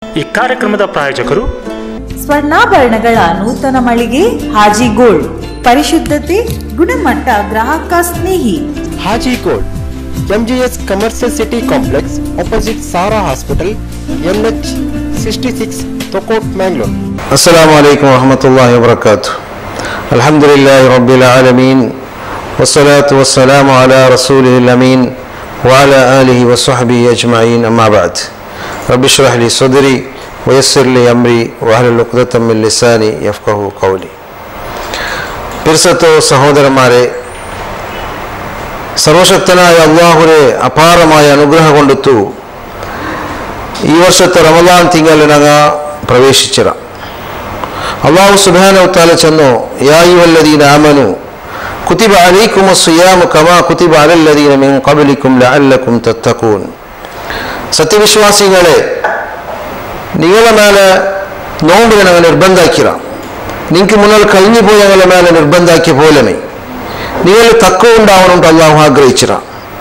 ಈ ಕಾರ್ಯಕ್ರಮದ ಪ್ರಾಯೋಜಕರು ಸ್ವರ್ಣಾಭರಣಗಳ ನೂತನ ಮಳಿಗೆ ಹಾಜಿ ಗೋಲ್ಡ್ ಪರಿಶುದ್ಧತೆ ಗುಣಮಟ್ಟ ಗ್ರಾಹಕ ಸ್ನೇಹಿ Haji gold MGS commercial city complex opposite Sara hospital NH sixty six Thokkottu Mangalore السلام عليكم ورحمة الله وبركاته الحمد لله رب العالمين والصلاة والسلام على رسوله الأمين وعلى آله وصحبه أجمعين أما بعد رب اشرح لي صدري ويسر لي أمري واحلل عقدة من لساني يفقه قولي പിർസത്തോ സഹോദരന്മാരെ സർവശക്തനായ അള്ളാഹുരെ അപാരമായ അനുഗ്രഹം കൊണ്ടെത്തു ഈ വർഷത്തെ റമദാൻ തിങ്കളിനക പ്രവേശിച്ചിറ അള്ളാഹു സുബാനവത്താല ചെന്നു യായുവല്ലദീൻ ആമനു കുത്തിബ അലൈക്കും സുയാമു കമാ കുത്തിബ അലല്ലദീന മിൻ കബലിക്കും ലഅല്ലക്കും തത്തക്കൂൻ സത്യവിശ്വാസികളെ നിങ്ങളെ മേലെ നോമ്പിനെ ഞങ്ങൾ നിർബന്ധാക്കിറ നിങ്ങൾക്ക് മുന്നിൽ കഴിഞ്ഞു പോയി ഞങ്ങളെ മേലെ നിർബന്ധാക്കിയ പോലെനെ നിങ്ങൾ തക്കവ ഉണ്ടാവണമെന്ന് അള്ളാഹു ആഗ്രഹിച്ചിറ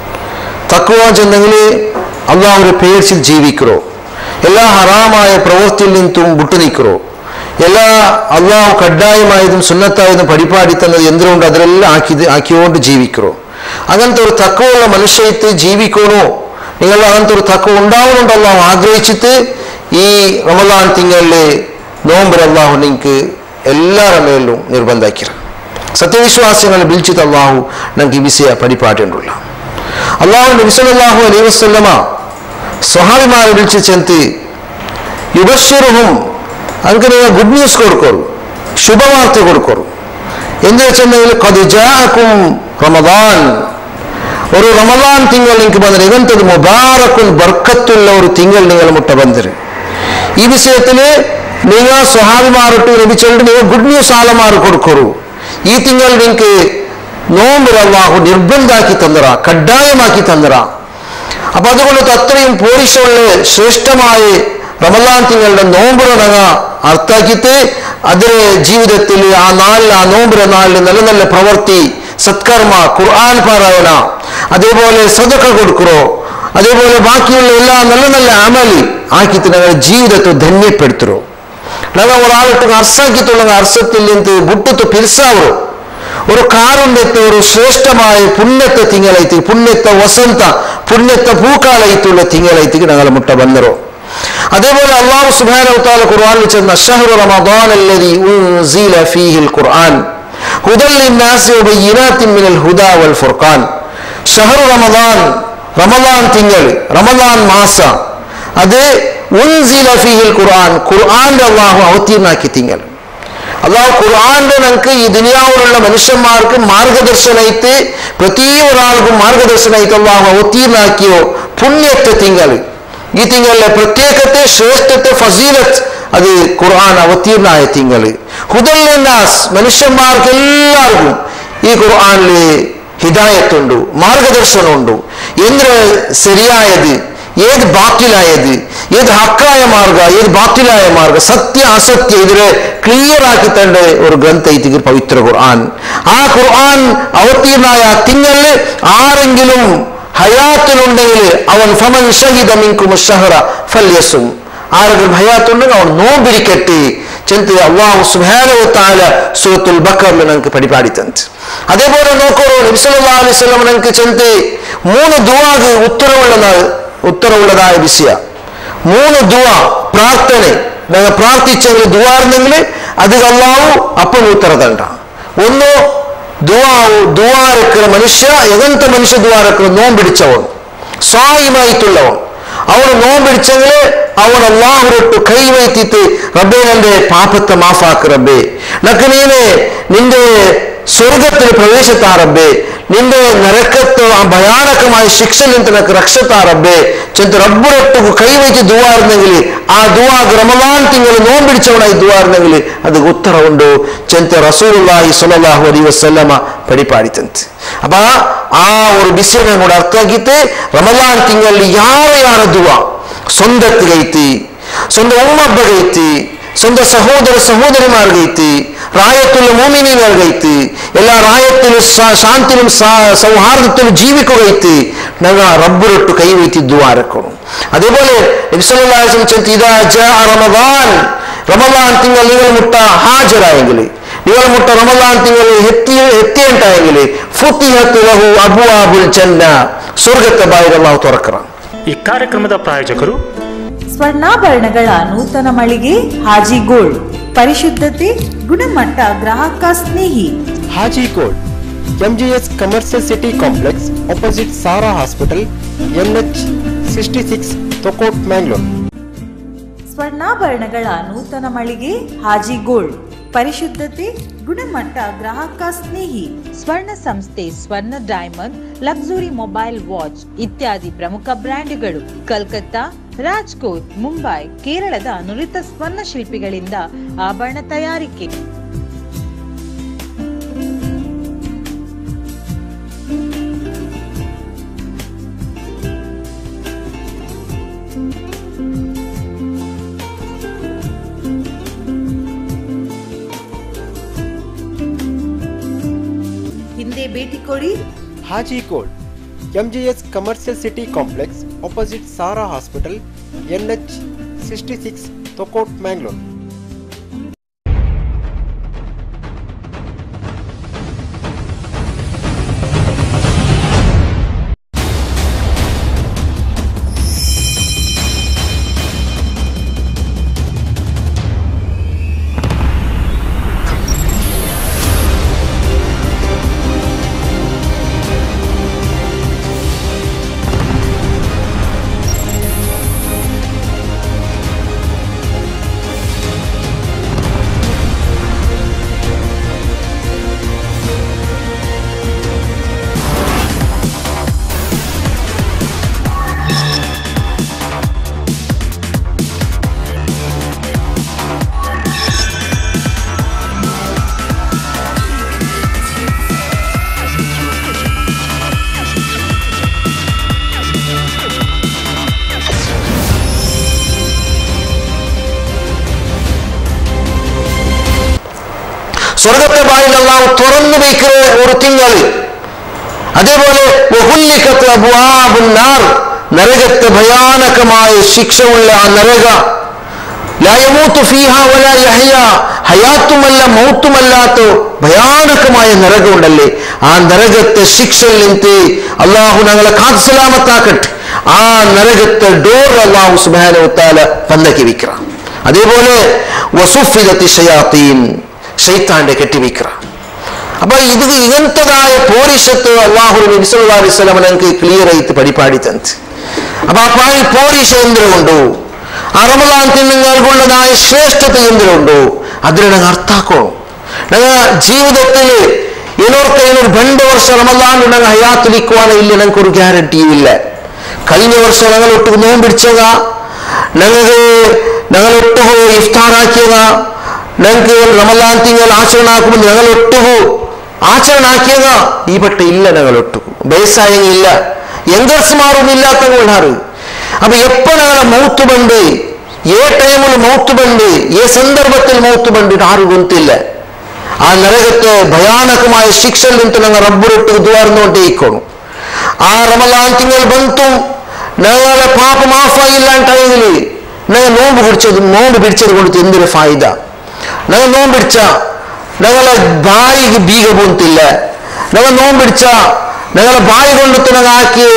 തക്കുവ ചെന്നെങ്കിൽ അള്ളാഹുവിന്റെ പേഴ്സിൽ ജീവിക്കറോ എല്ലാ ഹറാമായ പ്രവൃത്തിയിൽ നിന്നും വിട്ടുനിൽക്കറോ എല്ലാ അള്ളാഹു കഡ്ഡായമായതും സുന്നത്തായതും പരിപാടി തന്നത് എന്തുകൊണ്ട് അതിലെല്ലാം ആക്കി ആക്കിയോണ്ട് ജീവിക്കറോ അങ്ങനത്തെ ഒരു തക്കവുള്ള മനുഷ്യത്ത് ജീവിക്കണോ നിങ്ങൾ അങ്ങനത്തെ ഒരു തക്കവ് ഉണ്ടാവണമെന്ന് അള്ളാഹു ആഗ്രഹിച്ചിട്ട് ഈ റമദാൻ തിങ്കളിലെ നോമ്പ് അള്ളാഹു നിങ്ങൾക്ക് എല്ലാവരുടെ മേലും നിർബന്ധാക്കിറ സത്യവിശ്വാസികളെ വിളിച്ചിട്ട് അള്ളാഹു നമുക്ക് ഈ വിഷയ പരിപാടിയുണ്ടുള്ള അള്ളാഹു നബിസലാഹു അലൈഹി വസ്ലമ സ്വഹാബിമാരെ വിളിച്ച് ചെന്ന് യുബശ്വരവും അങ്ങ് നിങ്ങൾ ഗുഡ് ന്യൂസ് കൊടുക്കോളൂ ശുഭവാർത്ത കൊടുക്കോളൂ എന്ന് വെച്ചിട്ടുണ്ടെങ്കിൽ കതുജാക്കും റമദാൻ ഒരു റമദാൻ തിങ്കൾ നിങ്ങൾക്ക് ಬಂದರೆ ഇവന്തത് മുബാറക്കുൽ ബർക്കത്തുള്ള ഒരു തിങ്കൾ നിങ്ങൾ മുട്ട ಬಂದಿರಿ ഈ വിഷയത്തിൽ നിങ്ങൾ സ്വഹാബിമാറിട്ട് ലഭിച്ചിട്ട് നിങ്ങൾ ഗുഡ് ന്യൂസ് ആലമാറ് കൊടുക്കൂ ഈ തിങ്കൾ നിങ്ങൾക്ക് നോമ്പ് അള്ളാഹു നിർബന്ധാക്കി തന്നറ കഡ്ഡായമാക്കി തന്നറ അപ്പൊ അതുകൊണ്ട് അത്രയും പോലീസുള്ള ശ്രേഷ്ഠമായ റമലാൻ തിങ്ങളുടെ നോമ്പിറങ്ങ അർത്ഥാക്കിയിട്ട് അതിലെ ജീവിതത്തിൽ ആ നാളിൽ ആ നോമ്പിറ നാളിൽ നല്ല നല്ല പ്രവൃത്തി സത്കർമ്മ ഖുർആൻ പാരായണ അതേപോലെ സദക്ക കൊടുക്കറോ അതേപോലെ ബാക്കിയുള്ള എല്ലാ നല്ല നല്ല അമലി ആക്കിയിട്ട് ഞങ്ങളുടെ ജീവിതത്തെ ധന്യപ്പെടുത്തറോ ഞങ്ങൾ ഒരാളിട്ട് അർസാക്കിത്തുള്ള അർസത്തിൽ നിന്ന് ബുട്ടത്ത് പിരിസാവറോ ഒരു കാരുണ്യത്തെ ഒരു ശ്രേഷ്ഠമായ പുണ്യത്തെ തിങ്കളൈത്തി പുണ്യത്തെ വസന്ത പുണ്യത്തെ പൂക്കാലയത്തുള്ള തിങ്കളൈത്തിക്ക് ഞങ്ങൾ മുട്ട ബന്നറോ അതേപോലെ അള്ളാഹു സുബാനവത്താല ഖുർആനിൽ ചെന്ന ഷഹ്റു റമദാൻ അല്ലദീ ഉൻസില ഫീഹിൽ ഖുർആൻ ഹുദൽ ലിന്നാസി വബയ്യിനാത്തിൻ മിനൽ ഹുദാ വൽ ഫുർഖാൻ ഷഹ്റു റമദാൻ റമദാൻ തിങ്കൾ റമദാൻ മാസ അത് ഉൻസില ഫീഹിൽ ഖുർആൻ ഖുർആന്റെ അള്ളാഹു അവതീർണാക്കി തിങ്കൾ അള്ളാഹു ഖുർആാന്റെ നമുക്ക് ഈ ദുനിയാവിലുള്ള മനുഷ്യന്മാർക്ക് മാർഗദർശനയിട്ട് പ്രതി ഒരാൾക്കും മാർഗദർശനയിട്ട് അള്ളാഹു അവതീർണാക്കിയോ പുണ്യത്തെ തിങ്കൾ ഈ തിങ്കളിലെ പ്രത്യേകത്തെ ശ്രേഷ്ഠത്തെ ഫസീലത്ത് അത് ഖുർആൻ അവതീർണായ തിങ്കൾ ഹുദല്ലാസ് മനുഷ്യന്മാർക്ക് എല്ലാവർക്കും ഈ ഖുർആാനില് ഹിദായത്തുണ്ട് മാർഗദർശനമുണ്ട് എന്ത് ശരിയായത് ഏത് ബാക്കിലായത് ഏത് ഹക്കായ മാർഗ ഏത് ബാക്കിലായ മാർഗ സത്യ അസത്യ ഇതിനെ ക്ലിയർ ആക്കി തേണ്ട ഒരു ഗ്രന്ഥ ഇതിക്ക് പവിത്ര ഖുർആൻ ആ ഖുർആൻ അവതീർണായ തിങ്ങളിൽ ആരെങ്കിലും ഹയാത്തിലുണ്ടെങ്കിൽ അവൻ ഫമൻ ഷഹിദ മിൻകും ഷഹറ ഫല്യസും ആരെങ്കിലും ഹയാത്തുണ്ടെങ്കിൽ അവൻ നോമ്പിരിക്കട്ടെ ചെന്ത് അള്ളാഹു സുബാനോ താല സൂറത്തുൽ ബക്കറിൽ നമുക്ക് പരിപാടി തന്നത് അതേപോലെ നോക്കൂ നബിസല്ലാ അലൈഹി സ്വലം നമുക്ക് ചെന്ത് മൂന്ന് ദുവാഗ് ഉത്തരവുള്ള ഉത്തരവുള്ളതായ വിഷയ മൂന്ന് ദുവ പ്രാർത്ഥന ഞങ്ങൾ പ്രാർത്ഥിച്ചെങ്കിൽ ദുവാർന്നെങ്കിൽ അത് അള്ളാഹു അപ്പം ഉത്തര തണ്ട ഒന്ന് ദുവാ ദുവാരക്കുന്ന മനുഷ്യ എങ്ങനത്തെ മനുഷ്യ ദുവാരക്കുന്ന നോമ്പിടിച്ചവൻ സ്വായിമായിട്ടുള്ളവൻ അവന് നോമ്പിടിച്ചെങ്കിൽ അവൻ അള്ളാഹുരൊട്ട് കൈവൈത്തിട്ട് റബ്ബേ എൻ്റെ പാപത്തെ മാഫാക്ക് റബ്ബേ നക്ക് നീനെ നിന്റെ സ്വർഗത്തിൽ പ്രവേശത്താ റബ്ബേ നിന്റെ നരക്കത്ത് ആ ഭയാനകമായ ശിക്ഷ നിന്ന് നിനക്ക് രക്ഷത്താ റബ്ബേ ചെന്ന് റബ്ബുരൊട്ട് കൈവയ്ക്ക് ദുവാർന്നെങ്കിൽ ആ ദുവാ റമദാൻ തിങ്കൾ നോമ്പിടിച്ചവനായി ദുവാർന്നെങ്കിൽ അത് ഉത്തരവുണ്ടോ ചെന്ന് റസൂലുള്ളാഹി സ്വല്ലല്ലാഹു അലൈഹി വസല്ലമ പരിപാടി ತಂತು ಅಪ್ಪ ಆ ಒಂದು ಬಿಸಿಲನ್ನ ಕೂಡ ಅರ್ಥ ಆಗಿತ್ತು ರಮಲಾನ್ ತಿಂಗಳಲ್ಲಿ ಯಾರ ಯಾರ ದುವಾ ಸೊಂದತ್ತಿಗೈತಿ ಸೊಂದ ಒಮ್ಮಬ್ಬಗೈತಿ ಸೊಂದ ಸಹೋದರ ಸಹೋದರಿಮಾರ್ಗೈತಿ റായത്തുള്ള മൂമിനി നൽകൈത്ത് എല്ലാ റായത്തിലും സ- ശാന്തിലും സ- സൗഹാർദ്ദത്തിലും ജീവിക്കുകൈത്ത് ഞങ്ങൾ റബ്ബുരൊട്ട് കൈവയ്ത്തിದ್ದು ആരക്കണം അതേപോലെ നബിസല്ലാസം ഇതാ ജാ റമദാൻ റമദാൻ തിങ്കൾ നിങ്ങൾ മുട്ട ഹാജരായെങ്കിൽ നിങ്ങൾ മുട്ട റമദാൻ തിങ്കൾ എത്തി എത്തിയുണ്ടായെങ്കിൽ ഫുത്തിഹത്ത് ലഹു അബുവാബുൽ ജന്ന സ്വർഗത്തെ ಬಾಯಿಗೆ ಅಲ್ಲಾಹ್ തുറക്കണം ಈ ಕಾರ್ಯಕ್ರಮದ ಪ್ರಾಯೋಜಕರು ಸ್ವರ್ಣಾಭರಣಗಳ ನೂತನ ಮಳಿಗೆ ಹಾಜಿ ಗೋಲ್ಡ್ ಪರಿಶುದ್ಧತೆ ಗುಣಮಟ್ಟ ಗ್ರಾಹಕ ಸ್ನೇಹಿ Haji gold MGS commercial city complex opposite Sara hospital NH sixty six Thokkottu Mangalore ಸ್ವರ್ಣಾಭರಣಗಳ ನೂತನ ಮಳಿಗೆ ಹಾಜಿ ಗೋಲ್ಡ್ ಪರಿಶುದ್ಧತೆ ಗುಣಮಟ್ಟ ಗ್ರಾಹಕ ಸ್ನೇಹಿ ಸ್ವರ್ಣ ಸಂಸ್ಥೆ ಸ್ವರ್ಣ ಡೈಮಂಡ್ ಲಕ್ಸುರಿ ಮೊಬೈಲ್ ವಾಚ್ ಇತ್ಯಾದಿ ಪ್ರಮುಖ ಬ್ರ್ಯಾಂಡ್ಗಳು ಕಲ್ಕತ್ತಾ ರಾಜ್ಕೋಟ್ ಮುಂಬೈ ಕೇರಳದ ನುರಿತ ಸ್ವರ್ಣ ಶಿಲ್ಪಿಗಳಿಂದ ಆಭರಣ ತಯಾರಿಕೆ ಹಿಂದೆ ಭೇಟಿ ಕೊಡಿ Haji gold MGS commercial city complex opposite Sara hospital NH sixty six Thokkottu Mangalore സ്വർഗത്തെ വായിൽ അള്ളാഹു തുറന്നു വയ്ക്കുന്ന ഒരു തിങ്കൾ അതേപോലെ വഹുല്ലിക്കത്ത് അബ്വാബുൻ നാർ നരകത്തെ ഭയാനകമായ ശിക്ഷയുള്ള ആ നരക ലായമൂത്തു ഫീഹ വല യഹ്യ ഹയാത്തുമല്ല മൗത്തുമല്ലാത്ത ഭയാനകമായ നരകമുണ്ടല്ലേ ആ നരകത്തെ ശിക്ഷയിൽ നിന്ന് അള്ളാഹു ഞങ്ങളെ കാത്ത് സലാമത്താക്കട്ടെ ആ നരകത്തെ ഡോർ അള്ളാഹു സുബാനുത്താല പന്തക്കി വിക്ര അതേപോലെ വസുഫിലത്തി ഷയാത്തീൻ ഷെയ്ത്താന്റെ കെട്ടിവിക്ര അപ്പൊ ഇത് ഇങ്ങനത്തതായ പോരിഷത്ത് അള്ളാഹു നബി സല്ലല്ലാഹു അലൈഹി വസല്ലം ഞങ്ങൾക്ക് ക്ലിയർ ആയിട്ട് പരിപാടി തന്നത് അപ്പൊ ആ പാടി പോരിഷ എന്തിനുണ്ടോ ആ റമദാൻ തിന്നുങ്ങൾക്കുള്ളതായ ശ്രേഷ്ഠത എന്തിനുണ്ടോ അതിനെ ഞങ്ങൾ അർത്ഥാക്കണം ഞങ്ങൾ ജീവിതത്തിൽ ಏನೋರ್ಕ ಏನೋರು രണ്ട് ವರ್ಷ ರಮಲಾನ್ ഞങ്ങൾ ഹയാത്തിലിക്കുവാനോ ഇല്ല ഞങ്ങൾക്ക് ഒരു ഗ്യാരണ്ടിയും ഇല്ല കഴിഞ്ഞ വർഷം ഞങ്ങൾ ഒട്ടുക്ക് നോമ്പിടിച്ചക ഞങ്ങൾക്ക് ഞങ്ങൾ ഒട്ടുകു ഇഫ്താറാക്കിയക ഞങ്ങൾക്ക് റമലാൻ തിങ്കൾ ആചരണ ആക്കുമ്പോൾ ഞങ്ങൾ ഒട്ടുകു ആചരണ ആക്കിയക ഈ പട്ട ഇല്ല ഞങ്ങൾ ഒട്ടുകു ബേസായെങ്കിൽ ഇല്ല യങ്കർസ്മാരും ഇല്ലാത്തവങ്ങളാറ് അപ്പൊ എപ്പോ ഞങ്ങളെ മൗത്ത് ബണ്ട് ഏ ടൈമിൽ മൗത്ത് ബണ്ട് ഏ സന്ദർഭത്തിൽ മൗത്ത് ബണ്ട് ആരും ഗൊಂತಿಲ್ಲ ಆ ನರಕಕ್ಕೆ ಭಯಾನಕമായ ಶಿಕ್ಷೆ ನಿಂತು ನಂಗೆ ರಬ್ಬರೊಟ್ಟಿಗೆ ದುವಾರ್ನೋಟೆ ಇಕ್ಕೋಣು ಆ ರಮಲಾನ್ ತಿಂಗಳು ಬಂತು ഞങ്ങളെ പാപ മാഫായില്ല ടൈമിൽ ഞങ്ങൾ നോമ്പ് പിടിച്ചത് നോമ്പ് പിടിച്ചത് കൊണ്ട് എന്തൊരു ഫായിദ ഞങ്ങൾ നോമ്പ് പിടിച്ച ഞങ്ങളെ ബായിക്ക് ബീഗ പോന്നില്ല ഞങ്ങൾ നോമ്പ് പിടിച്ച ഞങ്ങളെ ബായി കൊണ്ട് ഞങ്ങൾ ആക്കി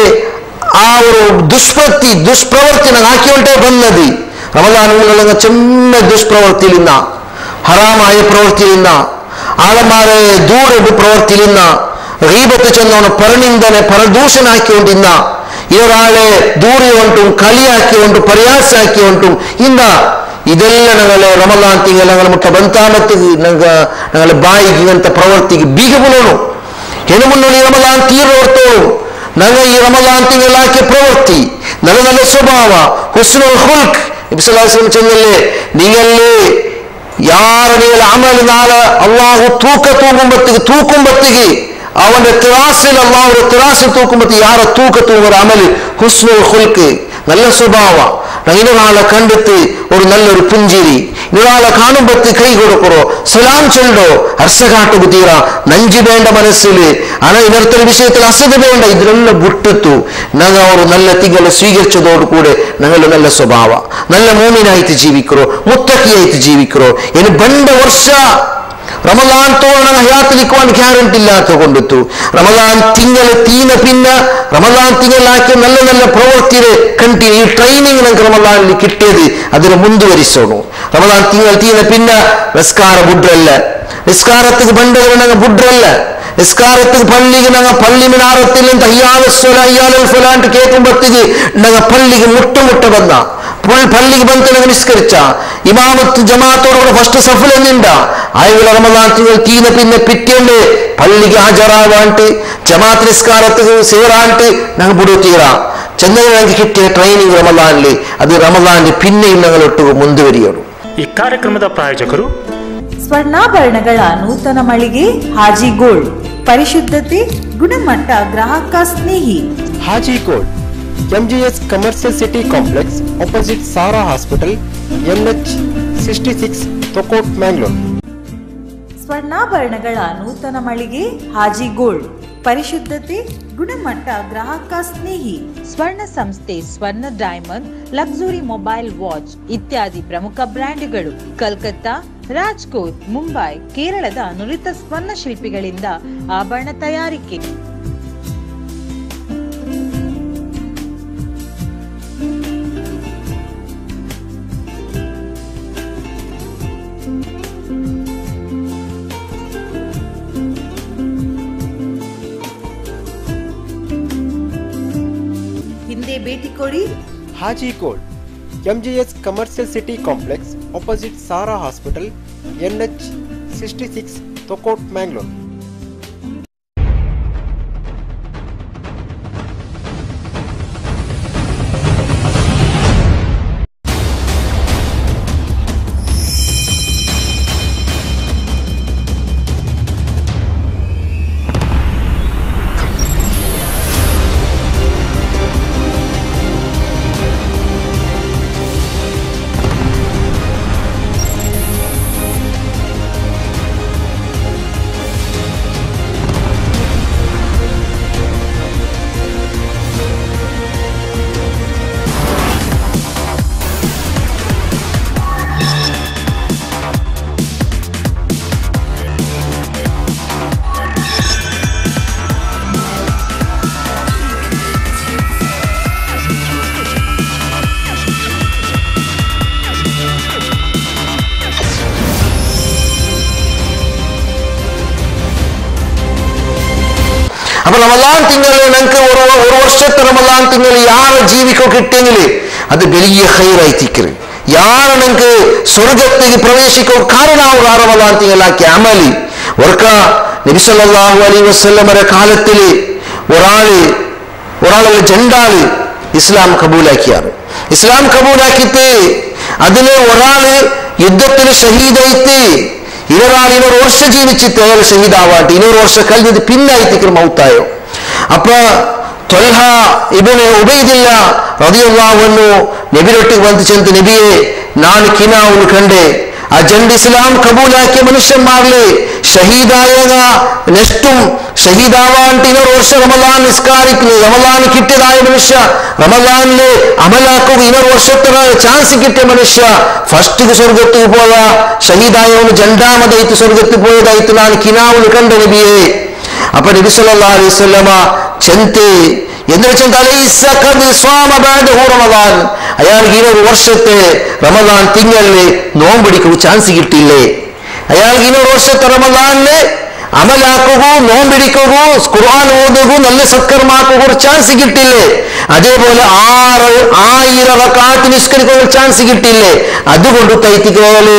ആ ഒരു ദുഷ്പ്രവൃത്തി ദുഷ്പ്രവൃത്തി ഞങ്ങൾ ആക്കിയോണ്ടേ ಬಂದది റമദാനുകളിൽ ചെമ്മ ദുഷ്പ്രവൃത്തിയിലിന്ന ഹറാമായ പ്രവൃത്തിയിലിന്ന ആളന്മാരെ ദൂരട് പ്രവർത്തിയിലിന്ന റീബത്ത് ചെന്നോണ് പരനിന്ദനെ പരദൂഷനാക്കിക്കൊണ്ടിന്ന ഇയൊരാളെ ദൂരിയൊണ്ടും കളിയാക്കിക്കൊണ്ടും പരിഹാസാക്കിക്കൊണ്ടും ഇന്ന ಇದೆಲ್ಲ ഞങ്ങളെ റമദാൻ ತಿಂಗಳ ഞങ്ങൾ ಮುಟ್ಟ ಬಂತಾಮತ್ತಿಗೆ ನಂಗ ഞങ്ങളെ ಬಾಯಿಗೆ ಇಂಥ ಪ್ರವೃತ್ತಿಗೆ ಬೀಗ ಬುಲೋನು ಹೆಣ್ಣು ಮುನ್ನೋಳಿ ರಮದಾನ್ ತೀರೋರ್ತೋಳು ನಂಗ ಈ ರಮದಾನ್ ತಿಂಗಳಾಕೆ ಪ್ರವೃತ್ತಿ നല്ല നല്ല സ്വഭാവ ഹുസ്നുൽ ഹുൽക്ക് നബിസ്വലാസ്ലം ചെന്നല്ലേ നീയല്ലേ ಯಾರ ಮೇಲೆ ಅಮಲ್ ನಾಳ ಅಲ್ಲಾಹು ತೂಕ ತೂಗುಂಬತ್ತಿಗೆ ತೂಕುಂಬತ್ತಿಗೆ ಅವನ ತಿರಾಸಿಲ್ ಅಲ್ಲಾಹು ತಿರಾಸಿಲ್ ತೂಕುಂಬತ್ತಿ ಯಾರ ತೂಕ ತೂಗುವ ಅಮಲ್ ಹುಸ್ನುಲ್ ಹುಲ್ಕ್ നല്ല സ്വഭാവ ഇന്നൊരാളെ കണ്ടെത്ത് ഒരു നല്ലൊരു പുഞ്ചിരി ഇന്നൊരാളെ കാണുമ്പത്ത് കൈ കൊടുക്കറോ സലാം ചൊല്ലോ ഹർഷകാട്ടു തീറ നഞ്ചു വേണ്ട മനസ്സിൽ ആന ഇനർത്തൽ വിഷയത്തിൽ അസത് വേണ്ട ഇതിനെല്ലാം വിട്ടിത്തു ഞങ്ങൾ ഒരു നല്ല തിങ്കൾ സ്വീകരിച്ചതോടുകൂടെ ഞങ്ങൾ നല്ല സ്വഭാവ നല്ല മൂമിനായിട്ട് ജീവിക്കറോ മുത്തക്കിയായിട്ട് ജീവിക്കറോ ഇനി ಬಂಡ ವರ್ಷ റമദാൻ തോന്നണ ഹയാത്തിലിക്കുവാൻ ഗ്യാരണ്ടി ഇല്ലാത്ത കൊണ്ടെത്തു റമദാൻ തിങ്കൾ തീന പിന്നെ റമദാൻ തിങ്കളാക്കിയ നല്ല നല്ല പ്രവൃത്തിയെ കണ്ടിന്യൂ ഈ ട്രെയിനിങ് നമുക്ക് റമദാനിൽ കിട്ടിയത് അതിന് മുന്തുവരിച്ചോണു റമദാൻ തിങ്കൾ തീന പിന്നെ നിസ്കാര ബുഡ്രല്ല നിസ്കാരത്തിന് പണ്ടുകൾ ഞങ്ങൾ ബുഡ്രല്ല നിസ്കാരത്തിന് പള്ളിക്ക് ഞങ്ങൾ പള്ളി മിനാറത്തിൽ നിന്ന് അയ്യാല സ്വല അയ്യാലൽ ഫലാണ്ട് കേൾക്കുമ്പോഴത്തേക്ക് ഞങ്ങൾ പള്ളിക്ക് മുട്ടുമുട്ട വന്ന ഇപ്പോൾ പള്ളിക്ക് ബന്ധങ്ങൾ നിസ്കരിച്ച ഇമാമത്ത് ജമാഅത്തോടുകൂടെ ഫസ്റ്റ് സഫൽ എന്നിണ്ട ആയകൾ റമദാൻ തിങ്കൾ തീന പിന്നെ പിറ്റേണ്ട് പള്ളിക്ക് ഹാജരാവാണ്ട് ജമാഅത്ത് നിസ്കാരത്തിന് സേറാണ്ട് ഞങ്ങൾ ബുഡു തീരാ ചെന്നൈ ഞങ്ങൾക്ക് കിട്ടിയ ട്രെയിനിങ് റമദാനിൽ അത് റമദാനിൽ പിന്നെയും ഞങ്ങൾ ഒട്ടു ಮುಂದುವರಿಯೋರು ಈ ಕಾರ್ಯಕ್ರಮದ ಪ್ರಾಯೋಜಕರು ಸ್ವರ್ಣಾಭರಣಗಳ ನೂತನ ಮಳಿಗೆ ಹಾಜಿ ಗೋಲ್ಡ್ ಪರಿಶುದ್ಧತೆ ಗುಣಮಟ್ಟ ಗ್ರಾಹಕ ಸ್ನೇಹಿ Haji gold MGS commercial city complex opposite Sara hospital NH sixty six Thokkottu Mangalore ಸ್ವರ್ಣಾಭರಣಗಳ ನೂತನ ಮಳಿಗೆ ಹಾಜಿ ಗೋಲ್ಡ್ ಪರಿಶುದ್ಧತೆ ಗುಣಮಟ್ಟ ಗ್ರಾಹಕ ಸ್ನೇಹಿ ಸ್ವರ್ಣ ಸಂಸ್ಥೆ ಸ್ವರ್ಣ ಡೈಮಂಡ್ ಲಕ್ಸುರಿ ಮೊಬೈಲ್ ವಾಚ್ ಇತ್ಯಾದಿ ಪ್ರಮುಖ ಬ್ರ್ಯಾಂಡ್ಗಳು ಕಲ್ಕತ್ತಾ ರಾಜ್ಕೋಟ್ ಮುಂಬೈ ಕೇರಳದ ನುರಿತ ಸ್ವರ್ಣ ಶಿಲ್ಪಿಗಳಿಂದ ಆಭರಣ ತಯಾರಿಕೆ ಹಿಂದೆ ಭೇಟಿ ಕೊಡಿ Haji gold MGS commercial city complex opposite Sara hospital NH sixty six Thokkottu Mangalore അപ്പൊ റമദാൻ തിങ്കൾ ഞങ്ങൾക്ക് ഒരു ഒരു വർഷത്തെ റമദാൻ തിങ്കൾ യാറ് ജീവിക്കോ കിട്ടിയെങ്കിൽ അത് വലിയ ഹൈറായിത്തിക്കറ് യാറ് നിങ്ങൾക്ക് സ്വർഗത്തേക്ക് പ്രവേശിക്കോ കാരണമാവുക ആ റമദാൻ തിങ്കളാക്കിയ അമലി ഒർക്ക നബിസല്ലാഹു അലൈ വസ്ല്ലമരെ കാലത്തില് ഒരാള് ഒരാളുടെ ജണ്ടാള് ഇസ്ലാം കബൂലാക്കിയാണ് ഇസ്ലാം കബൂലാക്കിയിട്ട് അതില് ഒരാള് യുദ്ധത്തിൽ ഷഹീദായിട്ട് ഇനൊരാൾ ഇനൊരു വർഷം ജീവിച്ചിട്ട് അയാൾ ഷഹീദാവാട്ടെ ഇനൊരു വർഷം കഴിഞ്ഞത് പിന്നായിത്തേക്ക് മൗത്തായോ അപ്പൊ ത്വൽഹ ഇബിന് ഉബൈദില്ല റതിയുള്ളാവുന്നു നബിരൊട്ടിക്ക് വന്ന് ചെന്ന് നബിയെ നാണ് കിനാവുന്ന് കണ്ടേ ആ ജണ്ട് ഇസ്ലാം കബൂലാക്കിയ മനുഷ്യന്മാരില് ഷഹീദായ നെക്സ്റ്റും ഷഹീദാവാണ്ട് ഇനൊരു വർഷം റമദാൻ നിസ്കാരിക്കുന്നു റമദാൻ കിട്ടിയതായ മനുഷ്യ റമദാനില് അമലാക്കുക ഇനൊരു വർഷത്തെ ചാൻസ് കിട്ടിയ മനുഷ്യ ഫസ്റ്റ് സ്വർഗത്തിൽ പോയ ഷഹീദായവന് രണ്ടാമതായിട്ട് സ്വർഗത്തിൽ പോയതായിട്ട് ഞാൻ കിനാവിന് കണ്ട നബിയെ അപ്പൊ നബി സല്ലല്ലാഹു അലൈഹി വസല്ലമ ചെന്ത് എന്ന് വെച്ചാൽ റമദാൻ അയാൾക്ക് ഈ ഒരു വർഷത്തെ റമദാൻ തിങ്കളില് നോമ്പടിക്കുക ചാൻസ് കിട്ടിയില്ലേ അയാൾക്ക് ഈ ഒരു വർഷത്തെ റമദാനില് അമലാക്കുകൂ നോമ്പിടിക്കുകൂ ഖുർആൻ ഓതുകൂ നല്ല സത്കർമാക്കുകൂ ഒരു ചാൻസ് കിട്ടില്ലേ അതേപോലെ ആറ് ആയിരം റക്കാത്ത് നിസ്കരിക്കുക ഒരു ചാൻസ് കിട്ടില്ലേ അതുകൊണ്ട് തൈത്തിക്കോല്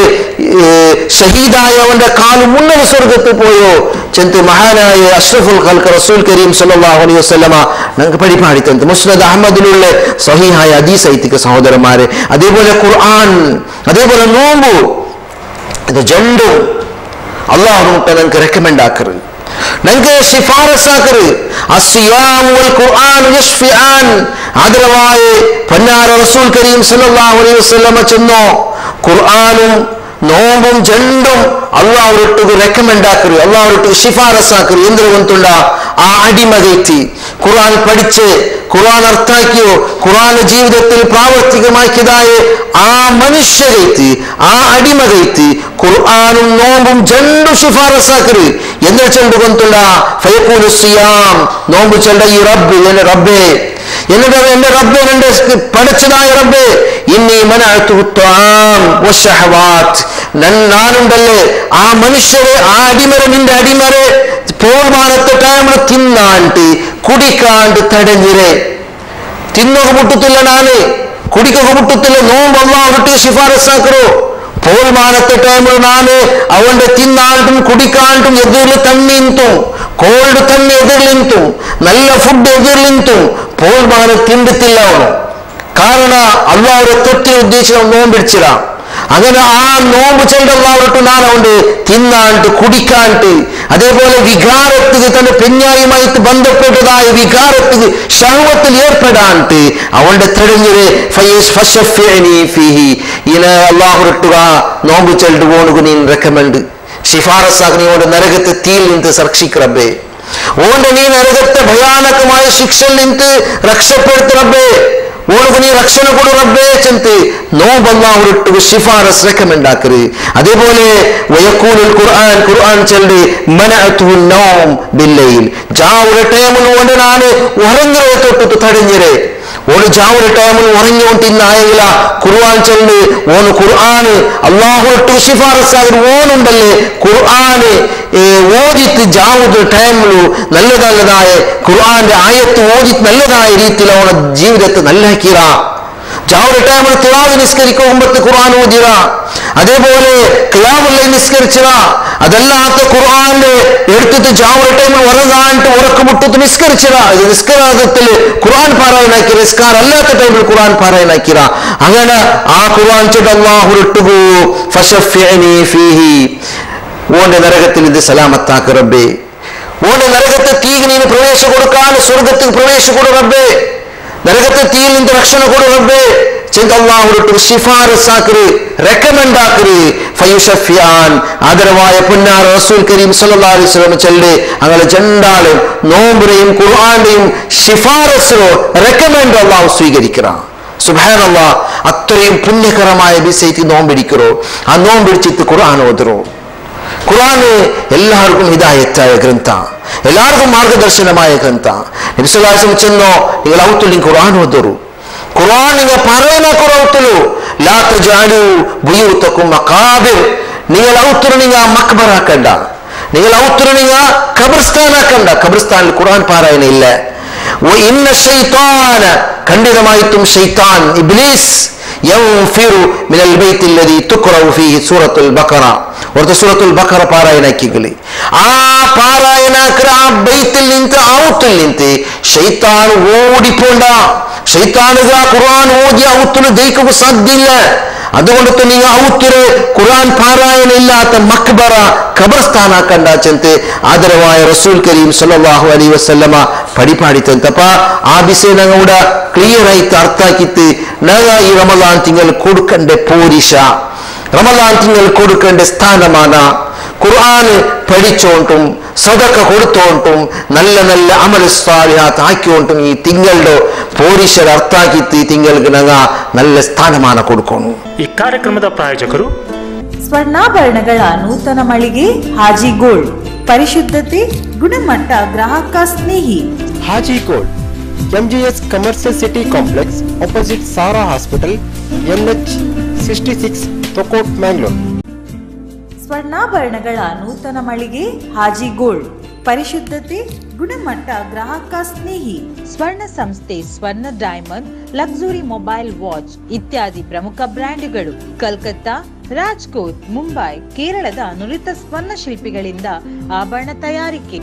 ഷഹീദായവന്റെ കാല് മുന്നണി സ്വർഗത്തിൽ പോയോ ചെന്ത് മഹാനായ അഷ്റഫുൽ ഖൽക്ക് റസൂൽ കരീം സല്ലല്ലാഹു അലൈഹി വസല്ലമ ഞങ്ങൾക്ക് പരിപാടി തന്നത് മുസ്നദ് അഹമ്മദിലുള്ള സഹിഹായ ഹദീസ് ഐത്തിക സഹോദരന്മാരെ അതേപോലെ ഖുർആൻ അതേപോലെ നോമ്പു ഇത് രണ്ടും അള്ളാഹു നമുക്ക് റെക്കമെൻഡ് ആക്കറ് ഞങ്ങൾക്ക് ಶಿಫಾರಸ್ ಆಕರು ಅಸ್ಸಿಯಾಮ್ ವಲ್ ಕುರ್ಆನ್ ಯಶ್ಫಿಆನ್ ആദരവായ പൊന്നാര റസൂൽ കരീം സല്ലല്ലാഹു അലൈഹി വസല്ലമ ചെന്നോ ഖുർആനും നോമ്പും ജണ്ടും ಅಲ್ಲಾಹರೊಟ್ಟಿಗೆ ರೆಕಮೆಂಡ್ ಹಾಕ್ರಿ ಅಲ್ಲಾಹರೊಟ್ಟಿಗೆ ಶಿಫಾರಸ್ ಹಾಕ್ರಿ ಎಂದ್ರೆ ಒಂದುಂಡ ആ അടിമകയറ്റി ഖുർആൻ പഠിച്ച് ഖുർആൻ അർത്ഥാക്കിയോ ഖുർആൻ ജീവിതത്തിൽ പ്രാവർത്തികമാക്കിയതായ ആ മനുഷ്യരേത്തി ആ അടിമകയറ്റി ഖുർആനും നോമ്പും ജണ്ടു ശിഫാറസാക്കര് എന്ന് ചെണ്ടു കൊണ്ടുള്ള ഫയക്കൂലു സിയാം നോമ്പ് ചെണ്ട ഈ റബ്ബ് എന്നെ റബ്ബേ എന്നിട്ട് അവൻ എന്റെ റബ്ബെ എന്റെ പഠിച്ചതായ റബ്ബെ ഇന്നീ നാനുണ്ടല്ലേ ആ മനുഷ്യരെ ആ അടിമരെ നിന്റെ അടിമരെ പോർമാനത്തെ ടൈമിൽ തിന്നാണ്ട് കുടിക്കാണ്ട് തടഞ്ഞിരെ ತಿನ್ನೋಗ ಮುಟ್ಟುತ್ತಿಲ್ಲ ನಾನೇ ಕುಡಿಕೋಗ ಮುಟ್ಟುತ್ತಿಲ್ಲ ನೋವು ಅಲ್ಲ ಹೊಟ್ಟಿಗೆ ಶಿಫಾರಸ್ಸಾಕರು പോൾമാനത്തെ ടൈമിൽ നാന് അവന്റെ തിന്നാണ്ടും കുടിക്കാണ്ടും എതിരിൽ തണ്ണിന്തും കോൾഡ് തന്നെ എതിരിലിന്തും നല്ല ഫുഡ് എതിരിലിന്തും പോൾമാനം തിണ്ടിത്തില്ല അവನು ಕಾರಣ ಅಲ್ಲಾವರ ತೊಟ್ಟಿ ಉದ್ದೇಶ ನೋಂಬಿಡ್ಚಿರ അങ്ങനെ ആ നോമ്പ് ചെണ്ടല്ലാവട്ട് നാളുണ്ട് തിന്നാണ്ട് കുടിക്കാണ്ട് അതേപോലെ വികാരത്തിന് തന്നെ പെഞ്ഞായുമായിട്ട് ബന്ധപ്പെട്ടതായ വികാരത്തിന് ഷഹവത്തിൽ ഏർപ്പെടാണ്ട് അവന്റെ തെളിഞ്ഞത് ഇന അള്ളാഹുരട്ടുക നോമ്പ് ചെല്ലു പോണുക നീ റെക്കമെൻഡ് ಶಿಫಾರಸ್ಸಾಗಿ ನೀವು ನರಗത്തെ ತೀಲ್ ನಿಂತು ರಕ್ಷಿಕ್ರಬ್ಬೆ ಓಂಡ ನೀ ನರಗತ್ತೆ ಭಯಾನಕമായ ಶಿಕ್ಷೆ ನಿಂತು ರಕ್ಷಪಡ್ತಿರಬ್ಬೆ ಓಣಗು ನೀ ರಕ್ಷಣೆ ಕೊಡು ರಬ್ಬೆ ಚಂತೆ നോമ്പല്ല അവരിട്ട് ഷിഫാറസ് റെക്കമെൻഡ് ആക്കര് അതേപോലെ വയക്കൂലുൽ ഖുർആൻ ഖുർആൻ ചൊല്ലി മനഅതു നൗം ബില്ലൈൽ ജാവുര ടൈമിൽ കൊണ്ട് ನಾನು ഉറങ്ങരെ തൊട്ടിട്ട് തടഞ്ഞിരെ ഓന് ജാവുര ടൈമിൽ ഉറങ്ങിക്കൊണ്ടിരുന്നായെങ്കില ഖുർആൻ ചൊല്ലി ഓന് ഖുർആൻ അള്ളാഹുട്ട് ഷിഫാറസ് ആകർ ഓനുണ്ടല്ലേ ഖുർആൻ ഓദിത്ത് ജാവുದ ടൈമിಲು നല്ല നല്ലതായ ഖുർആന്റെ ആയത്ത് ഓദിത്ത് നല്ലതായ രീതിയിൽ അവನ ജീവിതത്തെ നല്ലാക്കിറ ജാവുടെ ടൈമിൽ തിലാവ് നിസ്കരിക്കും മുമ്പത്ത് ഖുർആൻ ഓതിറ അതേപോലെ കിയാമുള്ള നിസ്കരിച്ചിറ അതല്ലാത്ത ഖുർആന്റെ എടുത്തിട്ട് ജാവുടെ ടൈമിൽ ഉറങ്ങാണ്ട് ഉറക്കമുട്ടത്ത് നിസ്കരിച്ചിറ ഇത് നിസ്കരാതത്തിൽ ഖുർആൻ പാരായണാക്കി നിസ്കാർ അല്ലാത്ത ടൈമിൽ ഖുർആൻ പാരായണാക്കിറ അങ്ങനെ ആ ഖുർആൻ ചൊല്ലി അള്ളാഹു ഇട്ടുകൂ ഫശഫ്യനി ഫീഹി ഓന്റെ നരകത്തിൽ ഇത് സലാമത്താക്ക് റബ്ബേ ഓന്റെ നരകത്തെ തീക്ക് നീന് പ്രവേശ കൊടുക്കാൻ സ്വർഗത്തിൽ പ്രവേശ കൊടു റബ്ബേ നരകത്തെ തീയിൽ നിന്ന് രക്ഷണ കൊടു റബ്ബേ ചെന്ത അള്ളാഹുട്ട് ശിഫാറസാക്കര് റെക്കമെൻഡ് ആക്കര് ഫയുഷഫിയാൻ ആദരവായ പൊന്നാർ റസൂൽ കരീം സല്ലല്ലാഹു അലൈഹി വസല്ലം ചൊല്ലി അങ്ങനെ ജണ്ടാളും നോമ്പിനെയും ഖുർആന്റെയും ഷിഫാറസിനോ റെക്കമെൻഡ് അള്ളാഹു സ്വീകരിക്കണം സുബാനല്ല അത്രയും പുണ്യകരമായ ബിസൈറ്റ് നോമ്പിടിക്കറോ ആ നോമ്പിടിച്ചിട്ട് ഖുർആൻ ഓതറോ ഖുറാന് എല്ലാവർക്കും ഹിതായത്തായ ഗ്രന്ഥ എല്ലാവർക്കും മാർഗദർശനമായ ഗ്രന്ഥ നബിസുലാസം ചെന്നോ നിങ്ങൾ ഔത്തുള്ളി ഖുറാൻ ഓതറു ഖുറാൻ നിങ്ങൾ പറയുന്ന കുറവുത്തലു ലാ തജാലു ബുയൂത്തക്കും മഖാബിർ നിങ്ങൾ ഔത്തുറ നിങ്ങൾ മക്ബറാക്കണ്ട നിങ്ങൾ ഔത്തുറ നിങ്ങൾ ഖബർസ്ഥാനാക്കണ്ട ഖബർസ്ഥാനിൽ ഖുറാൻ പാരായണ ഇല്ല ഇന്ന ഷൈത്താന ഖണ്ഡിതമായിട്ടും ഷൈത്താൻ ഇബ്ലീസ് ينفر من البيت الذي تقرأ فيه سورة البقرة ورد سورة البقرة പാരായണാക്കികളി ആ പാരായണാക്കര ആ ബൈത്തിൽ നിന്ന് ഔത്തിൽ നിന്ന് ഷെയ്ത്താൻ ഓടിപ്പോണ്ട ഷെയ്ത്താനുക ഖുർആൻ ഓതി ഔത്തിന് ദയിക്കുക സാധ്യല്ല അതുകൊണ്ട് തന്നെ ഈ ഔത്തിര് ഖുർആൻ പാരായണ ഇല്ലാത്ത മക്ബറ ഖബർസ്ഥാനാക്കണ്ട ചെന്ത് ആദരവായ റസൂൽ കരീം സല്ലല്ലാഹു അലൈഹി വസല്ലമ ಪಡಿಪಾಡಿತಂತಪ್ಪ ಆ ಬಿಸೆ ನಂಗ ಕ್ಲಿಯರ್ ಆಯ್ತು ಅರ್ಥ ಆಕಿತ್ತು ನಂಗ ಈ ರಮಲಾನ್ ತಿಂಗಳು ಕೊಡ್ಕಂಡೆ ಪೋರಿಷ ರಮಲಾನ್ ತಿಂಗಳು ಕೊಡ್ಕಂಡೆ ಸ್ಥಾನಮಾನ ഖുർആന് പഠിച്ചോണ്ടും സദക്ക കൊടുത്തോണ്ടും നല്ല നല്ല അമൽ സ്വാലിഹാത്ത് ആക്കിയോണ്ടും ഈ തിങ്കളുടെ പോരിശർ അർത്ഥാക്കിത്ത് ഈ തിങ്ങൾക്ക് ನಂಗ നല്ല സ്ഥാനಮಾನ കൊടുക്കണം ಈ ಕಾರ್ಯಕ್ರಮದ ಪ್ರಾಯೋಜಕರು ಸ್ವರ್ಣಾಭರಣಗಳ ನೂತನ ಮಳಿಗೆ ಹಾಜಿ ಗೋಲ್ಡ್ ಪರಿಶುದ್ಧತೆ ಗುಣಮಟ್ಟ ಗ್ರಾಹಕ ಸ್ನೇಹಿ Haji gold MGS commercial city complex opposite Sara hospital NH sixty six Thokkottu Mangalore ಸ್ವರ್ಣಾಭರಣಗಳ ನೂತನ ಮಳಿಗೆ ಹಾಜಿ ಗೋಲ್ಡ್ ಪರಿಶುದ್ಧತೆ ಗುಣಮಟ್ಟ ಗ್ರಾಹಕ ಸ್ನೇಹಿ ಸ್ವರ್ಣ ಸಂಸ್ಥೆ ಸ್ವರ್ಣ ಡೈಮಂಡ್ ಲಕ್ಸುರಿ ಮೊಬೈಲ್ ವಾಚ್ ಇತ್ಯಾದಿ ಪ್ರಮುಖ ಬ್ರ್ಯಾಂಡ್ಗಳು ಕಲ್ಕತ್ತಾ ರಾಜ್ಕೋಟ್ ಮುಂಬೈ ಕೇರಳದ ನುರಿತ ಸ್ವರ್ಣ ಶಿಲ್ಪಿಗಳಿಂದ ಆಭರಣ ತಯಾರಿಕೆ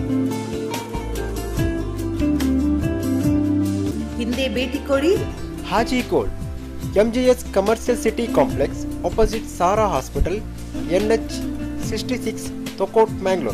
ಹಿಂದೆ ಭೇಟಿ ಕೊಡಿ Haji Gold, MGS Commercial City Complex opposite Sara Hospital, NH 66, Tokot, Mangalore.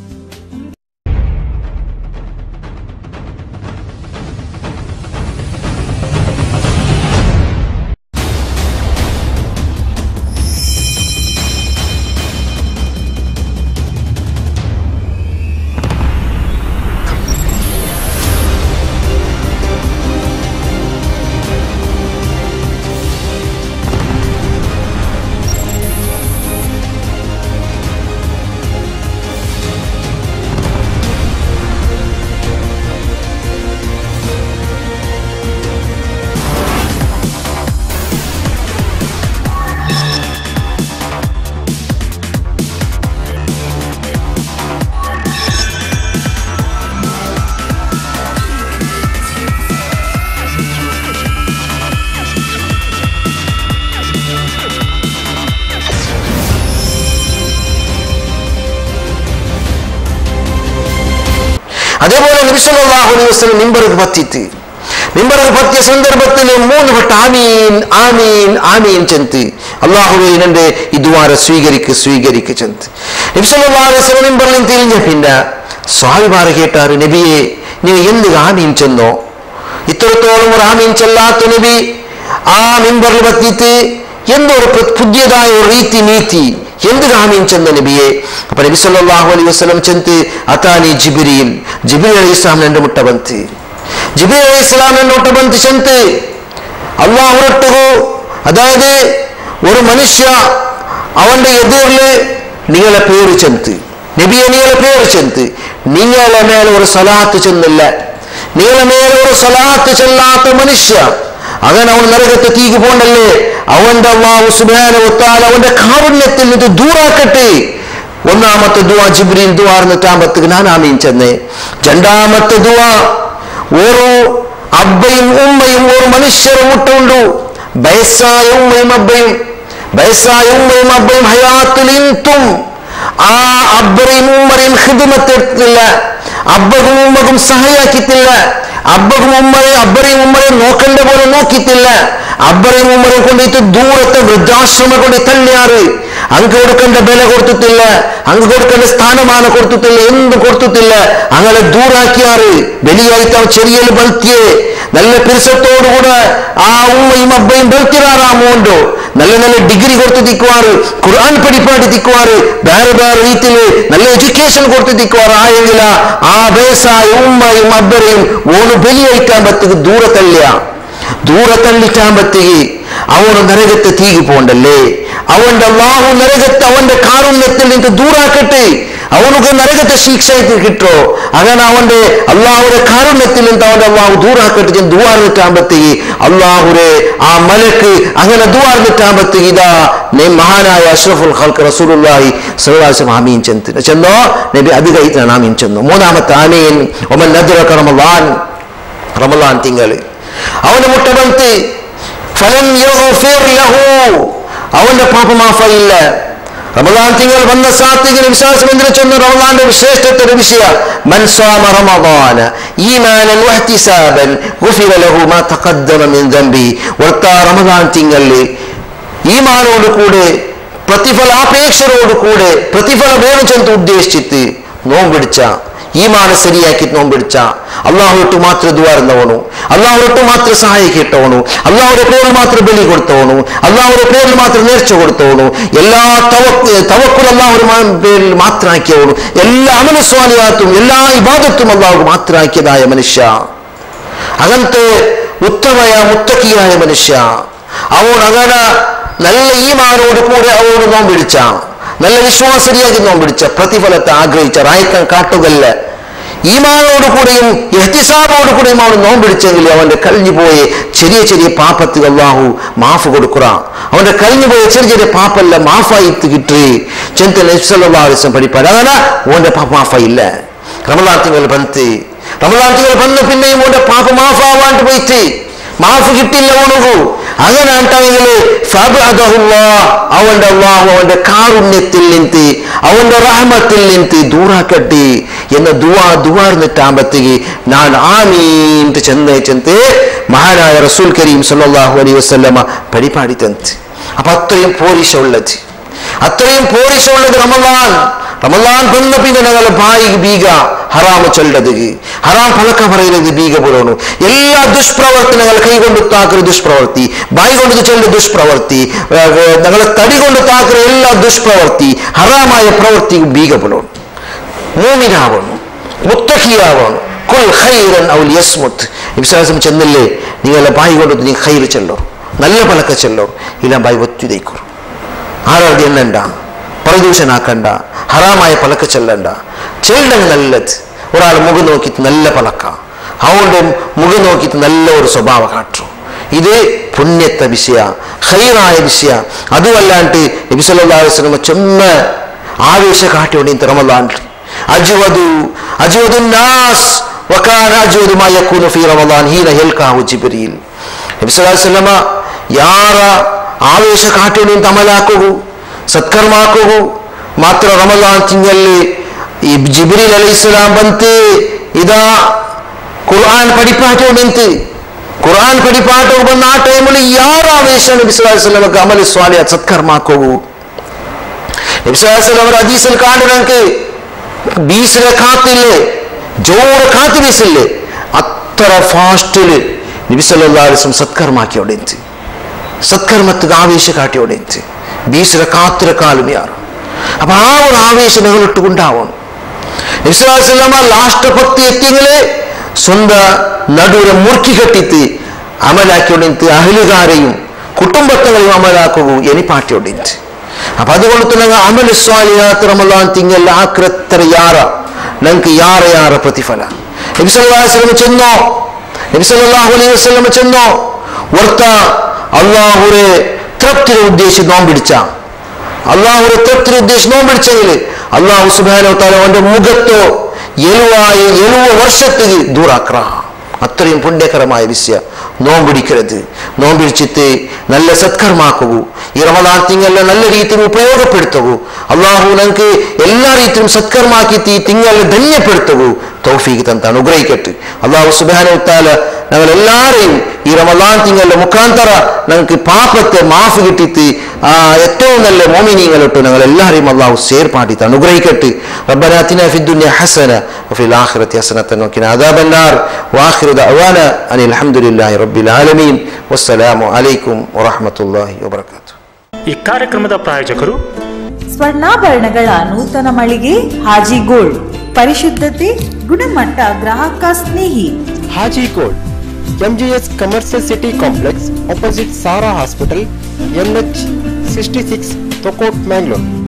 അതേപോലെ നബിസല്ലാഹു അലൈഹി വസ്ലം മിമ്പർക്ക് പത്തിത്ത് മിമ്പർക്ക് പത്തിയ സന്ദർഭത്തിൽ മൂന്ന് വട്ടം ആമീൻ ആമീൻ ആമീൻ ചെന്ത് അള്ളാഹുവെ എന്റെ ഇതുവാരെ സ്വീകരിക്ക് സ്വീകരിക്ക് ചെന്ത് നബിസല്ലാ അലൈഹി വസ്ലം മിമ്പറിൽ തിരിഞ്ഞ പിന്നെ സ്വാമിമാരെ കേട്ടാറ് നബിയെ നീ എന്ത് ആമീൻ ചെന്നോ ഇത്രത്തോളം ഒരു ആമീൻ ചെല്ലാത്ത നബി ആ മിമ്പറിൽ പത്തിത്ത് എന്തോ ഒരു പ്ര- പുതിയതായ ഒരു രീതി നീതി എന്ത് ആമീൻ ചെന്ന നബിയെ അപ്പൊ നബി സല്ലല്ലാഹു അലൈഹി വസല്ലം ചെന്ന് ಅತಾನಿ ಜಿಬ್ರಿಲ್ ಜಿಬ್ರಿಲ್ ಅಲೈಹಿ ಇಸ್ಲಾಂ ನನ್ನ ಮುಟ್ಟ ಬಂತು ಜಿಬ್ರಿಲ್ ಅಲೈಹಿ ಇಸ್ಲಾಂ ನನ್ನ ಮುಟ್ಟ ಬಂತು ಚೆಂತು അള്ളാഹുരട്ടുകു അതായത് ഒരു മനുഷ്യ അവന്റെ എതിരില് നിങ്ങളെ പേര് ചെന്ത് നബിയെ നിങ്ങളെ പേര് ചെന്ത് നിങ്ങളെ മേലെ ഒരു സലാത്ത് ചെന്നില്ല നിങ്ങളെ മേലെ ഒരു സലാത്ത് ചെല്ലാത്ത മനുഷ്യ അവൻ അവൻ നരകത്ത് തീക്ക് പോണ്ടല്ലേ അവന്റെ അള്ളാഹു സുബാന ഒത്താൽ അവന്റെ കാരുണ്യത്തിൽ നിന്ന് ദൂരാക്കട്ടെ ഒന്നാമത്തെ ദുവ ജിബ്രീൽ ദുവാർന്നിട്ടാമ്പത്തേക്ക് ഞാൻ ആമീൻ ചെന്നേ രണ്ടാമത്തെ ദുവ ഓരോ അബ്ബയും ഉമ്മയും ഒരു മനുഷ്യരെ മുട്ടുണ്ടു ബയസായ ഉമ്മയും അബ്ബയും ബയസായ ഉമ്മയും അബ്ബയും ഹയാത്തിലിന്തും ആ അബ്ബറയും ഉമ്മറയും ഹിദമത്തെടുത്തില്ല അബ്ബകും ഉമ്മകും സഹായിക്കിത്തില്ല അബ്ബകും ഉമ്മറെ അബ്ബറയും ഉമ്മറയും നോക്കേണ്ട പോലെ നോക്കിത്തില്ല അബ്ബറയും ഉമ്മറയും കൊണ്ടിട്ട് ദൂരത്തെ വൃദ്ധാശ്രമം കൊണ്ട് തള്ളിയാറ് അങ്ങ് കൊടുക്കേണ്ട ബല കൊടുത്തിട്ടില്ല അങ്ങ് കൊടുക്കേണ്ട സ്ഥാനമാന കൊടുത്തിട്ടില്ല എന്ത് കൊടുത്തിട്ടില്ല അങ്ങനെ ദൂരാക്കിയാറ് ബലിയായിട്ടാ ചെറിയ ബൽത്തിയെ നല്ല പിരിസത്തോടുകൂടെ ആ ഉമ്മയും അബ്ബയും ബൽത്തിറാറാമോണ്ടോ നല്ല നല്ല ഡിഗ്രി കൊടുത്ത് തിക്കുവാറ് ഖുർആൻ പഠിപ്പാടി തിക്കുവാറ് വേറെ വേറെ രീതിയില് നല്ല എഡ്യൂക്കേഷൻ കൊടുത്ത് തിക്കുവാറ് ആയെങ്കില ആ ബേസായ ഉമ്മയും അബ്ബറയും ഓണ് ബലിയായിട്ടാൻ പറ്റുക ദൂരെ തള്ളിയ ദൂരെ തള്ളിട്ടാകുമ്പത്തേക്ക് അവന് നരകത്തെ തീകി പോണ്ടല്ലേ അവന്റെ അള്ളാഹു നരകത്തെ അവന്റെ കാരുണ്യത്തിൽ നിന്ന് ദൂരാക്കട്ടെ അവനക്ക് നരകത്തെ ശിക്ഷയ്ക്ക് കിട്ടോ അങ്ങനെ അവന്റെ അള്ളാഹുടെ കാരുണ്യത്തിൽ നിന്ന് അവന്റെ അള്ളാഹു ദൂരാക്കട്ടെ എന്ന് ദുവാർന്നിട്ടാകുമ്പത്തേക്ക് അള്ളാഹുരെ ആ മലക്ക് അങ്ങനെ ദുവാർന്നിട്ടാകുമ്പത്തേക്ക് ഇതാ നെ മഹാനായ അഷ്റഫുൽ ഖൽക്ക് റസൂലുള്ളാഹി സ്വലാസം ആമീൻ ചെന്ന് ചെന്നോ നബി അധികയിട്ടാണ് ആമീൻ ചെന്നു മൂന്നാമത്തെ ആമീൻ ഒമൻ നദ്റക റമളാൻ റമളാൻ തിങ്കള് അവന് മുട്ട ബന്ത് ഫലം യഗ്ഫിർ ലഹു അവന്റെ പാപ മാഫയില്ല റമദാൻ തിങ്കൾ വന്ന സാത്വികന് വിശ്വാസം എന്തിനു ചെന്നു റമദാന്റെ ശ്രേഷ്ഠത്തെ ഒരു വിഷയ മൻ സാമ റമദാന ഈമാനൻ വഹ്തിസാബൻ ഗുഫിറ ലഹു മാ തഖദ്ദമ മിൻ ദംബി ഒത്ത റമദാൻ തിങ്കളിൽ ഈമാനോട് കൂടെ പ്രതിഫലാപേക്ഷരോട് കൂടെ പ്രതിഫലം വേണം ചെന്ന് ഉദ്ദേശിച്ചിട്ട് നോമ്പിടിച്ച ഈമാന ശരിയാക്കി നോമ്പിടിച്ച അള്ളാഹുട്ട് മാത്രം ദ്വാരുന്നവണു അള്ളാഹുട്ട് മാത്രം സഹായിക്കിട്ടവണു അള്ളാഹുടെ പേരിൽ മാത്രം ബലി കൊടുത്തവണു അള്ളാഹുടെ പേരിൽ മാത്രം നേർച്ച കൊടുത്തവണു എല്ലാ തവക്കുൽ അള്ളാഹുടെ പേരിൽ മാത്രമാക്കിയവണു എല്ലാ അമനസ്വാലിയാത്തും എല്ലാ ഇബാദത്തും അള്ളാഹു മാത്രമാക്കിയതായ മനുഷ്യ അങ്ങനത്തെ ഉത്തമയ മുത്തക്കിയായ മനുഷ്യ അവൻ അങ്ങനെ നല്ല ഈമാനോട് കൂടെ അവനോട് നോമ്പിടിച്ച നല്ല വിശ്വാസരിയാക്കി നോമ്പിടിച്ച പ്രതിഫലത്തെ ആഗ്രഹിച്ച റായിക്കാൻ കാട്ടുകല്ല ഈമാനോട് കൂടെയും എഹ്തിസാബോട് കൂടെയും അവൻ നോമ്പിടിച്ചെങ്കിൽ അവന്റെ കഴിഞ്ഞു പോയ ചെറിയ ചെറിയ പാപ്പത്തിൽ അള്ളാഹു മാഫ് കൊടുക്കുക അവന്റെ കഴിഞ്ഞു പോയ ചെറിയ ചെറിയ പാപ്പല്ല മാഫായിട്ട് കിട്ടി ചെന്ത നബ്സല്ലാസം പഠിപ്പാൻ അങ്ങനെ ഓന്റെ പാപ്പ മാഫയില്ല റമലാത്തിങ്ങൾ ബന്ത് റമലാത്തിങ്ങൾ ബന്ന് പിന്നെയും ഓന്റെ പാപ്പ മാഫാവാണ്ട് പോയിട്ട് മാഫ് കിട്ടില്ല ഉണകു അങ്ങനെയാണെങ്കിൽ അവന്റെ അള്ളാഹു അവന്റെ കാരുണ്യത്തിൽ നിന്ന് അവന്റെ റഹ്മത്തിൽ നിന്ന് ദൂറാക്കട്ടെ എന്ന ദുവാ ദുവാർന്നിട്ടാകുമ്പത്തേക്ക് ഞാൻ ആമീന്ത് ചെന്ന് ചെന്ന് മഹാനായ റസൂൽ കരീം സല്ലല്ലാഹു അലൈഹി വസല്ലമ പരിപാടി തന്നത് അപ്പൊ അത്രയും പോലീശുള്ളത് അത്രയും പോലീശുള്ളത് റമലാൻ റമലാൻ ಬಂದ പിന്നെ ഞങ്ങൾ ಬಾಯಿಗೆ ಬೀಗ ಹರಾಮು ಚೆಲ್ಲದು ಹರಾಮ್ ಫಲಕ ಬರೆಯದು ಬೀಗ ಬರೋನು ಎಲ್ಲ ದುಷ್ಪ್ರವರ್ತನೆಗಳ ಕೈಗೊಂಡು ತಾಕರು ದುಷ್ಪ್ರವೃತ್ತಿ ಬಾಯಿಗೊಂಡು ಚೆಲ್ಲ ದುಷ್ಪ್ರವೃತ್ತಿ ഞങ്ങളെ തടികൊണ്ട് താക്കറ എല്ലാ ദുഷ്പ്രവർത്തി ഹറാമായ പ്രവൃത്തിയും ബീഗ ബലോൺ മൂമിനാവണം മുത്തഹിയാവണം കുൽ ഖൈറൻ ഔൽ യസ്മുത്ത് വിശ്വാസം ചെന്നില്ലേ നിങ്ങളെ ബായി കൊണ്ട് നീ ഖൈർ ചെല്ലോ നല്ല പലക്ക ചെല്ലോ ഇല്ല ബായി ഒത്തു തയ്ക്കൂ ആരാധി എണ്ണണ്ട പ്രദൂഷനാക്കണ്ട ഹറാമായ പലക്ക ചെല്ലണ്ട ചെല്ലങ്ങ് നല്ലത് ഒരാൾ മുഖം നോക്കിയിട്ട് നല്ല പലക്ക അതുകൊണ്ട് മുഖം നോക്കിയിട്ട് നല്ല ഒരു സ്വഭാവ കാട്ടും ഇത് പുണ്യത്തെ വിഷയ ഹൈറായ വിഷയ അതുമല്ലാണ്ട് നബി സല്ലല്ലാഹു അലൈഹി വസല്ലം ചൊന്ന ആവേശ കാട്ടിയോണ്ട് റമദാൻ അജ്വദു അജ്വദു നാസ് വകാന അജ്വദു മാ യകൂനു ഫീ റമദാൻ ഹീന യൽഖാഹു ജിബ്രീൽ നബി സല്ലല്ലാഹു അലൈഹി വസല്ലം ಯಾರ ಆವೇಶ ಕಾಟುನಿ ತಮಲಾಕುಗು ಸತ್ಕರ್ಮಾಕುಗು ಮಾತ್ರ ರಮಲಾನ್ ತಿಂಗಳಲ್ಲಿ ಈ ಜಿಬ್ರೀಲ್ ಅಲೈ ಇಸ್ಲಾಂ ಬಂತು ಇದ ഖുർആൻ പഠിപ്പാറ്റോ നിന്ത് ഖുർആൻ പഠിപ്പാറ്റോ ಬಂದ ಆ ಟೈಮಲ್ಲಿ ಯಾರ ಆವೇಶ ನಬಿ ಸല്ലല്ലാಹು ಅಲೈಹಿ ವಸಲ್ಲಂ ಅಮಲಿ ಸ್ವಾಲಿಹ ಸತ್ಕರ್ಮಾಕೋಗು നബി സല്ലല്ലാഹു അലൈഹി വസല്ലം ഹദീസിൽ കാണു നമുക്ക് ബീസ് റക്കാത്തില്ലേ ജോറ് റക്കാത്ത് ബീസില്ലേ അത്ര ഫാസ്റ്റില് നബി സല്ലല്ലാഹു അലൈഹി വസല്ലം സത്കർമാക്കിയോടെ സത്കർമ്മത്തിന് ആവേശ കാട്ടിയോടെ ബീസ് റക്കാത്ത് കാലും യാറ് അപ്പൊ ആ ഒരു ആവേശം നിങ്ങൾ ഇട്ടുകൊണ്ടാവണം വിശ്വാസല്ലമ്മ ലാസ്റ്റ് പത്ത് എത്തിയെങ്കില് സ്വന്ത നടുവിനെ മുറുക്കി കെട്ടിത്ത് അമലാക്കിയോടിന്ത് അഹലുകാരെയും കുടുംബത്തെയും അമലാക്കുകൂ എനി പാട്ടിയോടിന്ത് അപ്പൊ അതുകൊണ്ട് തന്നെ അമല സ്വാലിയാത്ത് റമലാൻ തിങ്ങൽ ആക്രത്തര യാറ ഞങ്ങൾക്ക് യാറ യാറ പ്രതിഫല നബി സല്ലല്ലാഹു അലൈഹി വസല്ലം ചെന്നോ നബി സല്ലല്ലാഹു അലൈഹി വസല്ലം ചെന്നോ വർത്ത അള്ളാഹുരെ തൃപ്തിനെ ഉദ്ദേശിച്ച് നോമ്പിടിച്ച അള്ളാഹുരെ തൃപ്തിനെ ഉദ്ദേശിച്ച് നോമ്പിടിച്ചെങ്കിൽ അള്ളാഹു സുബാനോ താല അവന്റെ മുഖത്തോ എലുവായ എലുവ വർഷത്തിൽ ദൂറാക്ര അത്രയും പുണ്യകരമായ വിഷയ നോമ്പിടിക്കരുത് നോമ്പിടിച്ചിട്ട് നല്ല സത്കർമാക്കൂ ഈ റമദാൻ തിങ്ങല്ല നല്ല രീതിയിൽ ഉപയോഗപ്പെടുത്തൂ അള്ളാഹു ഞങ്ങൾക്ക് എല്ലാ രീതിയിലും സത്കർമാക്കി ഈ തിങ്ങല്ല ധന്യപ്പെടുത്തൂ തൗഫീഖ് തന്ത അനുഗ്രഹിക്കട്ടെ അള്ളാഹു സുബാനോ താല ഞങ്ങൾ എല്ലാവരെയും ഈ റമദാൻ തിങ്ങളുടെ മുഖാന്തര ഞങ്ങൾക്ക് പാപത്തെ മാഫ് കിട്ടിയിട്ട് ആ ഏറ്റവും നല്ല മോമിനിങ്ങളിട്ട് ഞങ്ങൾ എല്ലാവരെയും അള്ളാഹു സേർപ്പാട്ടിത്ത് അനുഗ്രഹിക്കട്ടെ ربنا اتنا في الدنيا حسنه وفي الاخره حسنه وقنا عذاب النار واخر دعوانا ان الحمد لله رب العالمين والسلام عليكم ورحمه الله وبركاته ಈ ಕಾರ್ಯಕ್ರಮದ ಪ್ರಾಯೋಜಕರು ಸ್ವರ್ಣಾಭರಣಗಳ ನೂತನ ಮಳಿಗೆ ಹಾಜಿ ಗೋಲ್ಡ್ ಪರಿಶುದ್ಧತೆ ಗುಣಮಟ್ಟ ಗ್ರಾಹಕ ಸ್ನೇಹಿ Haji gold MGS commercial city complex opposite Sara hospital N H sixty six Thokkottu Mangalore